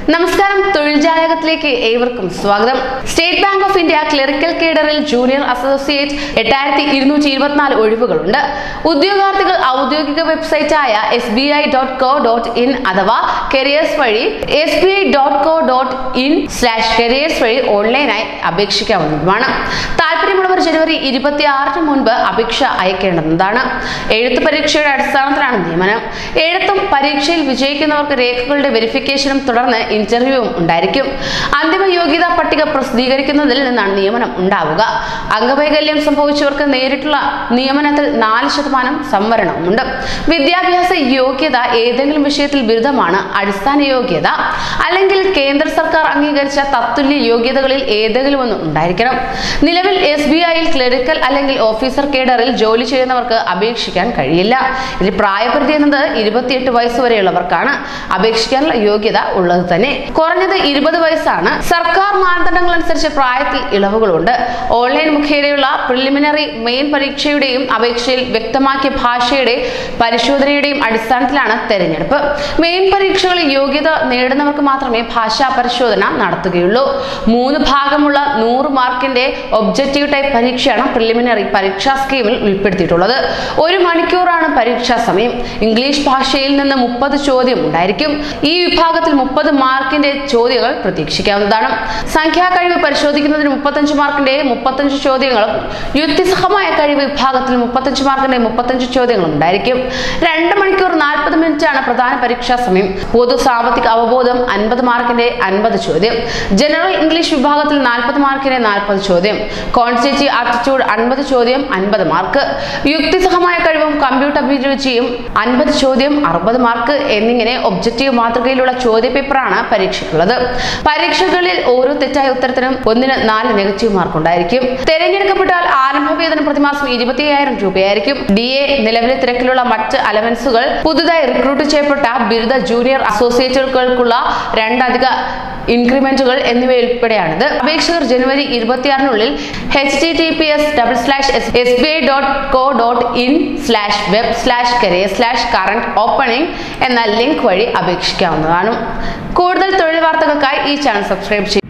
നമസ്കാരം തൊഴിൽ ജാലകത്തിലേക്ക് ഏവർക്കും സ്വാഗതം State Bank of India clerical കേഡറിൽ ജൂനിയർ അസോസിയേറ്റ് എട്ടായിരത്തി ഇരുന്നൂറ്റി ഇരുപത്തിനാല് ഒഴിവുകളുണ്ട് ഉദ്യോഗാർത്ഥികൾ ഔദ്യോഗിക വെബ്സൈറ്റായ S B I dot co dot in അഥവാ കരിയേഴ്സ് വഴി S B I dot co dot in slash careers വഴി ഓൺലൈനായി അപേക്ഷിക്കാവുന്നതുമാണ് താല്പര്യമുള്ളവർ ജനുവരി ഇരുപത്തി ആറിന് മുൻപ് അപേക്ഷ അയക്കേണ്ടതാണ് എഴുത്ത് പരീക്ഷയുടെ അടിസ്ഥാനത്തിലാണ് നിയമനം എഴുത്തും പരീക്ഷയിൽ വിജയിക്കുന്നവർക്ക് രേഖകളുടെ വെരിഫിക്കേഷനും തുടർന്ന് ഇന്റർവ്യൂവും ഉണ്ടായിരിക്കും അന്തിമ യോഗ്യതാ പട്ടിക പ്രസിദ്ധീകരിക്കുന്നതിൽ നിന്നാണ് നിയമനം ഉണ്ടാവുക അംഗവൈകല്യം സംഭവിച്ചവർക്ക് നേരിട്ടുള്ള നിയമനത്തിൽ നാല് ശതമാനം സംവരണവുമുണ്ട് വിദ്യാഭ്യാസ യോഗ്യത ഏതെങ്കിലും വിഷയത്തിൽ ബിരുദമാണ് അടിസ്ഥാന യോഗ്യത അല്ലെങ്കിൽ കേന്ദ്ര സർക്കാർ അംഗീകരിച്ച തത്തുല്യ യോഗ്യതകളിൽ ഏതെങ്കിലും ഒന്ന് ഉണ്ടായിരിക്കണം നിലവിൽ എസ് ബി ഐയിൽ ക്ലറിക്കൽ അല്ലെങ്കിൽ ഓഫീസർ കേഡറിൽ ജോലി ചെയ്യുന്നവർക്ക് അപേക്ഷിക്കാൻ കഴിയില്ല ഇതിൽ പ്രായപരിധി എന്നത് ഇരുപത്തിയെട്ട് വയസ്സ് വരെയുള്ളവർക്കാണ് അപേക്ഷിക്കാനുള്ള യോഗ്യത ഉള്ളത് തന്നെ കുറഞ്ഞത് ഇരുപത് വയസ്സാണ് സർക്കാർ മാനദണ്ഡങ്ങൾ അനുസരിച്ച് പ്രായത്തിൽ ഇളവുകളുണ്ട് ഓൺലൈൻ മുഖേനയുള്ള പ്രിലിമിനറി മെയിൻ പരീക്ഷയുടെയും അപേക്ഷയിൽ വ്യക്തമാക്കിയ ഭാഷയുടെ പരിശോധനയുടെയും അടിസ്ഥാനത്തിലാണ് തെരഞ്ഞെടുപ്പ് മെയിൻ പരീക്ഷകളിൽ യോഗ്യത നേടുന്നവർക്ക് മാത്രമേ ഭാഷാ പരിശോധന നടത്തുകയുള്ളൂ മൂന്ന് ഭാഗമുള്ള നൂറ് മാർക്കിന്റെ ഒബ്ജക്റ്റീവ് ടൈപ്പ് പരീക്ഷയാണ് പ്രിലിമിനറി പരീക്ഷാ സ്കീമിൽ ഉൾപ്പെടുത്തിയിട്ടുള്ളത് ഒരു മണിക്കൂറാണ് പരീക്ഷാ സമയം ഇംഗ്ലീഷ് ഭാഷയിൽ നിന്ന് മുപ്പത് ചോദ്യം ഉണ്ടായിരിക്കും ഈ വിഭാഗത്തിൽ മുപ്പത് മാർക്കിന്റെ ചോദ്യങ്ങൾ പ്രതീക്ഷിക്കാവുന്നതാണ് സംഖ്യാ കഴിവ് പരിശോധിക്കുന്നതിന് മുപ്പത്തഞ്ച് മാർക്കിന്റെ മുപ്പത്തഞ്ച് ചോദ്യങ്ങളും യുക്തിസഹമായ കഴിവ് വിഭാഗത്തിൽ മുപ്പത്തഞ്ച് മാർക്കിന്റെ മുപ്പത്തഞ്ച് ചോദ്യങ്ങളും ഉണ്ടായിരിക്കും രണ്ട് മണിക്കൂർ നാൽപ്പത് മിനിറ്റ് ആണ് പ്രധാന പരീക്ഷാ സമയം പൊതു സാമ്പത്തിക അവബോധം അൻപത് മാർക്കിന്റെ അൻപത് ചോദ്യം ജനറൽ ഇംഗ്ലീഷ് വിഭാഗത്തിൽ നാൽപ്പത് മാർക്കിന്റെ നാൽപ്പത് ചോദ്യം ക്വാണ്ടിറ്റേറ്റീവ് ആപ്റ്റിറ്റ്യൂഡ് അൻപത് ചോദ്യം അൻപത് മാർക്ക് യുക്തിസഹമായ കഴിവും കമ്പ്യൂട്ടർ അഭിരുചിയും അൻപത് ചോദ്യം അറുപത് മാർക്ക് എന്നിങ്ങനെ ഒബ്ജക്റ്റീവ് മാതൃകയിലുള്ള ചോദ്യപേപ്പറാണ് പരീക്ഷയ്ക്കുള്ളത് പരീക്ഷകളിൽ ഓരോ തെറ്റായ ഉത്തരത്തിനും ഒന്നിന് നാല് നെഗറ്റീവ് മാർക്ക് ഉണ്ടായിരിക്കും തിരഞ്ഞെടുക്കപ്പെട്ടാൽ ആരംഭ വേതനം പ്രതിമാസം ഇരുപത്തി അയ്യായിരം രൂപയായിരിക്കും ഡി എ നിലവിലെ തിരക്കിലുള്ള മറ്റ് അലവൻസുകൾ പുതുതായി റിക്രൂട്ട് ചെയ്യപ്പെട്ട ബിരുദ ജൂനിയർ അസോസിയേറ്റുകൾക്കുള്ള രണ്ടധിക ഇൻക്രിമെന്റുകൾ എന്നിവയുൾപ്പെടെയാണിത് അപേക്ഷകർ ജനുവരി ഇരുപത്തിയാറിനുള്ളിൽ H T T P S double slash S B I dot co dot in slash web slash career slash current opening എന്ന ലിങ്ക് വഴി അപേക്ഷിക്കാവുന്നതാണ് കൂടുതൽ തൊഴിൽ വാർത്തകൾക്കായി ഈ ചാനൽ സബ്സ്ക്രൈബ് ചെയ്യും